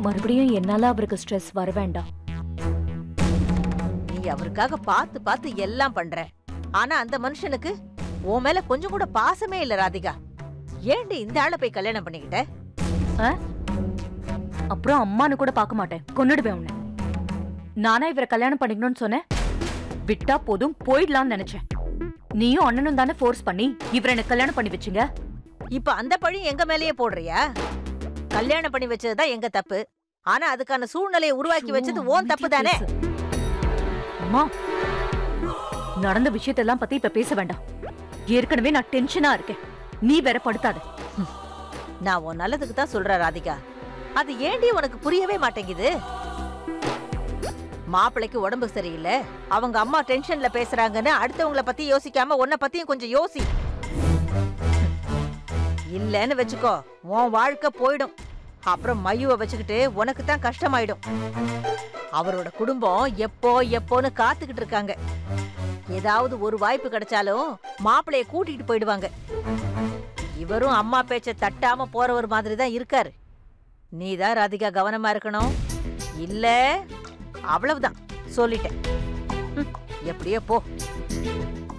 மறுபடியும் என்னால அவருக்கு ஸ்ட்ரெஸ் வர வேண்டாம் நீ அவருக்காக பார்த்து பார்த்து எல்லாம் பண்ற ஆனா அந்த மனுஷனுக்கு உன் மேல கொஞ்சம் கூட பாசமே இல்ல ராதிகா ஏண்டி இந்த ஆளை போய் கல்யாணம் பண்ணிக்கிட்ட அப்புறம் அம்மானு கூட பார்க்க மாட்டேன் கொன்னுடுவேன் உன்னை நானா இவரை கல்யாணம் பண்ணிக்கணும்னு சொன்னேன் விட்டா போதும் போயிடலாம்னு நினைச்சேன் நீயும் அண்ணனும் தானே ஃபோர்ஸ் பண்ணி இவரை எனக்கு கல்யாணம் பண்ணி வச்சீங்க இப்ப அந்த பழி எங்க மேலயே போடுறியா கல்யாணம் பண்ணி வச்சதுதான் எங்க தப்பு ஆனா அதுக்கான சூழ்நிலையை உருவாக்கி வச்சது ஓன் தப்பு தானே அம்மா நடந்த விஷயத்தெல்லாம் பத்தி இப்ப பேச வேண்டாம் ஏற்கனவே நான் டென்ஷனா இருக்கேன் நீ வேற படுத்தாத நான் உன் நல்லதுக்கு தான் சொல்றேன் ராதிகா அது ஏண்டி உனக்கு புரியவே மாட்டேங்குது மாப்பிளைக்கு உடம்பு சரியில்லை அவங்க அம்மா டென்ஷன்ல பேசுறாங்கன்னு அடுத்தவங்கள பத்தி யோசிக்காம உன்னை பத்தியும் கொஞ்சம் யோசி இல்லன்னு வச்சுக்கோ உன் வாழ்க்கை போயிடும் அப்புறம் மையுவை வச்சுக்கிட்டு உனக்கு தான் கஷ்டமாயிடும் அவரோட குடும்பம் எப்போ எப்போன்னு காத்துக்கிட்டு இருக்காங்க ஏதாவது ஒரு வாய்ப்பு கிடைச்சாலும் மாப்பிளைய கூட்டிட்டு போயிடுவாங்க இவரும் அம்மா பேச்ச தட்டாம போறவர் மாதிரி தான் இருக்காரு நீதான் ராதிகா கவனமா இருக்கணும் இல்ல அவ்வளவுதான் சொல்லிட்டேன் ம், எப்படியோ போ